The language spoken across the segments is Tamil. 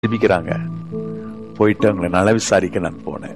ஜெபிக்கிறாங்க போயிட்டு அவங்களை நல விசாரிக்க நான் போனேன்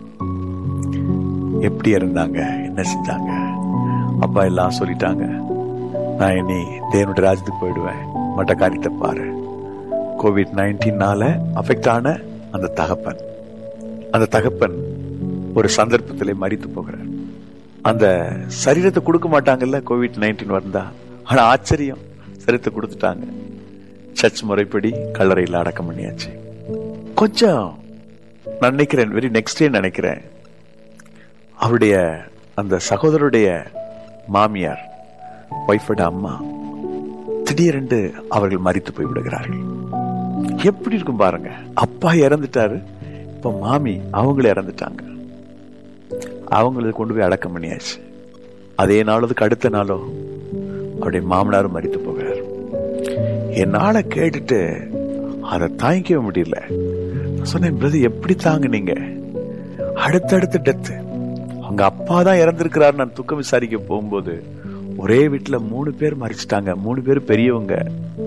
எப்படி இருந்தாங்க என்ன செஞ்சாங்க அப்பா எல்லாம் சொல்லிட்டாங்க நான் இனி தேவனுடைய ராஜ்யத்துக்கு போயிடுவேன் மற்ற காரியத்தை பாரு கோவிட் நைன்டீன்னால அஃபெக்ட் ஆன அந்த தகப்பன் அந்த தகப்பன் ஒரு சந்தர்ப்பத்திலே மறித்து போகிறார் அந்த சரீரத்தை கொடுக்க மாட்டாங்கல்ல கோவிட் நைன்டீன் வந்தா ஆனா ஆச்சரியம் சரீரத்தை கொடுத்துட்டாங்க சர்ச் முறைப்படி கல்லறையில் அடக்கம் பண்ணியாச்சு கொஞ்சம் நான் நினைக்கிறேன் வெரி நெக்ஸ்ட் டே நினைக்கிறேன் அவருடைய அந்த சகோதரருடைய மாமியார் ஒய்ஃபோட அம்மா திடீரென்று அவர்கள் மறித்து போய் விடுகிறார்கள் எப்படி இருக்கும் பாருங்க அப்பா இறந்துட்டாரு இப்ப மாமி அவங்கள இறந்துட்டாங்க அவங்கள கொண்டு போய் அடக்கம் பண்ணியாச்சு அதே நாளுக்கு அடுத்த நாளோ அவருடைய மாமனாரும் மறித்து போகிறார் என்னால கேட்டுட்டு அதை தாங்கிக்கவே முடியல நான் சொன்னேன் பிரதர் எப்படி தாங்குனீங்க அடுத்தடுத்து டெத்து அவங்க அப்பா தான் இறந்திருக்கிறாரு நான் துக்கம் விசாரிக்க போகும்போது ஒரே வீட்டுல மூணு பேர் மறிச்சிட்டாங்க மூணு பேர் பெரியவங்க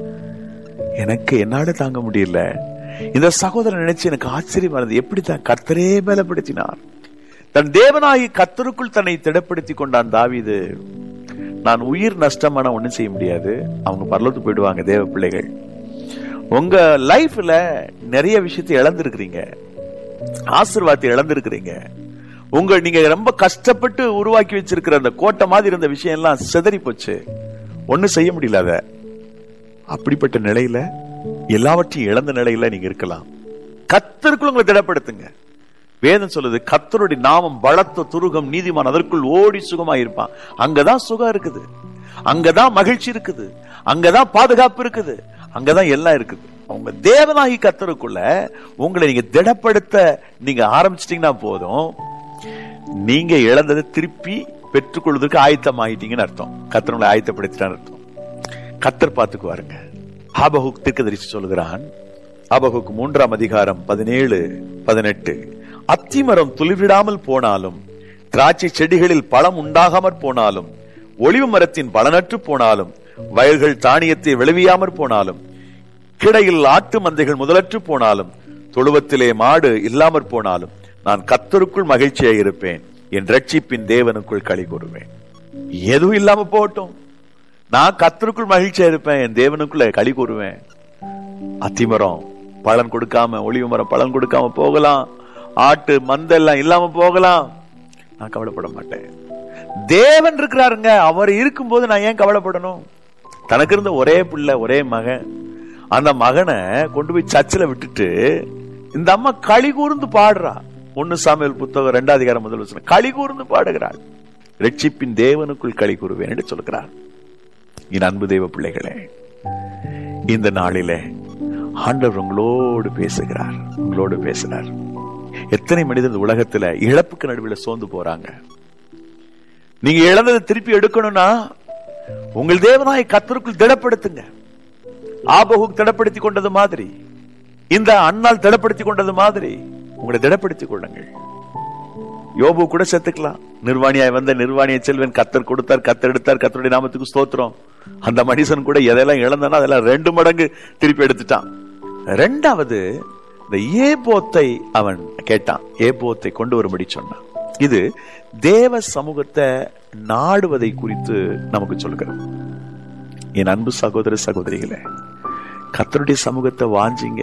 எனக்கு என்னால தாங்க முடியல இந்த சகோதரன் நினைச்சு எனக்கு ஆச்சரியமா இருந்தது எப்படி தான் கர்த்தரே பலப்படுத்தினார் தன் தேவனாகி கத்தருக்குள் தன்னை திடப்படுத்தி கொண்டான் தாவீது நான் உயிர் நஷ்டமான ஒண்ணும் செய்ய முடியாது அவங்க பரலத்து போயிடுவாங்க தேவ பிள்ளைகள் உங்க லைஃப்ல நிறைய விஷயத்தை இழந்திருக்கிறீங்க ஆசிர்வாதத்தை இழந்திருக்கிறீங்க உங்க நீங்க ரொம்ப கஷ்டப்பட்டு உருவாக்கி வச்சிருக்கிற அந்த கோட்டை மாதிரி இருந்த விஷயம் எல்லாம் சிதறி போச்சு ஒண்ணும் செய்ய முடியல அத அப்படிப்பட்ட நிலையில எல்லாவற்றையும் இழந்த நிலையில நீங்க இருக்கலாம் கத்தருக்குள் உங்களை திடப்படுத்துங்க வேதம் சொல்லுது கத்தருடைய நாமம் பலத்த துருகம் நீதிமான் அதற்குள் ஓடி சுகமா இருப்பான் அங்கதான் சுகம் இருக்குது அங்கதான் மகிழ்ச்சி இருக்குது அங்கதான் பாதுகாப்பு இருக்குது அங்கதான் எல்லாம் இருக்குது உங்க தேவனாகி கத்தருக்குள்ள உங்களை நீங்க திடப்படுத்த நீங்க ஆரம்பிச்சிட்டீங்கன்னா போதும் நீங்க இழந்ததை திருப்பி பெற்றுக்கொள்வதற்கு ஆயத்தம் ஆயிட்டீங்கன்னு அர்த்தம் கத்தர் உங்களை ஆயத்தப்படுத்திட்டான்னு அர்த்தம் கத்தர் பார்த்துக்குவாருங்க ஆபகுக் தீர்க்கதரிசி சொல்கிறான் ஆபகுக் மூன்றாம் அதிகாரம் பதினேழு பதினெட்டு அத்திமரம் துளிர்விடாமல் போனாலும் திராட்சை செடிகளில் பழம் உண்டாகாமற் போனாலும் ஒளிவு மரத்தின் பலனற்று போனாலும் வயல்கள் தானியத்தை விளைவியாமற் போனாலும் கிடையில் ஆட்டு மந்தைகள் முதலற்று போனாலும் தொழுவத்திலே மாடு இல்லாமற் போனாலும் நான் கத்தருக்குள் மகிழ்ச்சியாக இருப்பேன் என் ரட்சிப்பின் தேவனுக்குள் களி கூறுவேன் எதுவும் இல்லாம போகட்டும் நான் கத்தருக்குள் மகிழ்ச்சியா இருப்பேன் என் தேவனுக்குள்ள களி கூறுவேன் அத்திமரம் பலன் கொடுக்காம ஒளிவு மரம் பலன் கொடுக்காம போகலாம் ஆட்டு மந்தெல்லாம் இல்லாம போகலாம் நான் கவலைப்பட மாட்டேன் தேவன் இருக்கிறாருங்க அவர் இருக்கும்போது நான் ஏன் கவலைப்படணும் தனக்கு இருந்த ஒரே பிள்ளை ஒரே மகன் அந்த மகனை கொண்டு போய் சர்ச்சில் விட்டுட்டு இந்த அம்மா களி கூர்ந்து பாடுறா ஒன்னு சாமியல் புத்தகம் ரெண்டாவது அதிகாரம் முதல் வசனம் களி கூர்ந்து பாடுகிறாள் ரட்சிப்பின் தேவனுக்குள் களி கூறுவேன் என்று சொல்கிறார் என் அன்பு தெய்வ பிள்ளைகளே இந்த நாளிலே ஆண்டவர் உங்களோடு பேசுகிறார் உங்களோடு பேசுகிறார் எத்தனை மனிதர் இந்த உலகத்துல இழப்புக்கு நடுவில் சோர்ந்து போறாங்க நீங்க இழந்ததை திருப்பி எடுக்கணும்னா உங்கள் தேவனாய் கத்தருக்குள் திடப்படுத்துங்க ஆபகுக் திடப்படுத்தி கொண்டது மாதிரி இந்த அண்ணால் திடப்படுத்தி கொண்டது மாதிரி உங்களை திடப்படுத்திக் கொள்ளுங்கள் யோபு கூட செத்துக்கலாம் நிர்வாணியாய் வந்த நிர்வாணிய செல்வன் கத்தர் கொடுத்தார் கத்தர் எடுத்தார் கத்தருடைய நாமத்துக்கு ஸ்தோத்திரம் அந்த மனுஷன் கூட எதெல்லாம் இழந்தானோ அதெல்லாம் ரெண்டு மடங்கு திருப்பி எடுத்துட்டான் ரெண்டாவது இந்த ஏபோத்தை அவன் கேட்டான் ஏபோத்தை கொண்டு வரும்படி சொன்னான் இது தேவ சமூகத்தை நாடுவதை குறித்து நமக்கு சொல்கிறது என் அன்பு சகோதர சகோதரிகளே கத்தருடைய சமூகத்தை வாஞ்சிங்க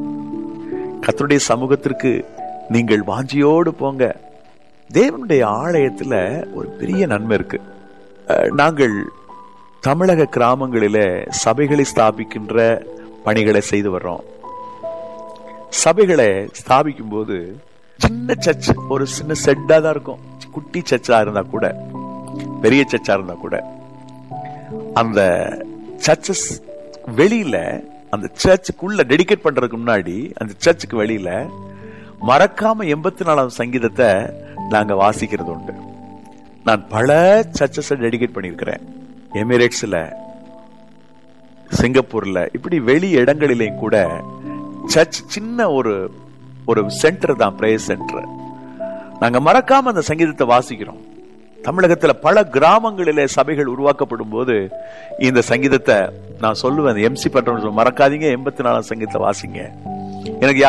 கத்தருடைய சமூகத்திற்கு நீங்கள் வாஞ்சியோடு போங்க தேவனுடைய ஆலயத்துல ஒரு பெரிய நன்மை இருக்கு நாங்கள் தமிழக கிராமங்களில சபைகளை ஸ்தாபிக்கின்ற பணிகளை செய்து வர்றோம் சபைகளை ஸ்தாபிக்கும் போது சின்ன சர்ச் ஒரு சின்ன செட்டா தான் இருக்கும் குட்டி சர்ச்சா இருந்தா கூட பெரிய சர்ச்சா இருந்தா கூட அந்த சர்ச்சஸ் வெளியில அந்த சர்ச்சுக்குள்ள டெடிகேட் பண்றதுக்கு முன்னாடி அந்த சர்ச்சுக்கு வெளியில மறக்காம எண்பத்தி நாலாம் சங்கீதத்தை நாங்க வாசிக்கிறது உண்டு நான் பல சர்ச்சஸை டெடிகேட் பண்ணியிருக்கிறேன் எமிரேட்ஸ்ல சிங்கப்பூர்ல இப்படி வெளி இடங்களிலேயும் கூட சர்ச் சின்ன ஒரு ஒரு சென்டர் தான் பிரேயர் சென்டர் நாங்க மறக்காம அந்த சங்கீதத்தை வாசிக்கிறோம் தமிழகத்துல பல கிராமங்களிலே சபைகள் உருவாக்கப்படும் போது இந்த சங்கீதத்தை நான் சொல்லுவேன் எம்சி பண்றோம் மறக்காதீங்க எண்பத்தி நாலாம் சங்கீதத்தை வாசிங்க எனக்கு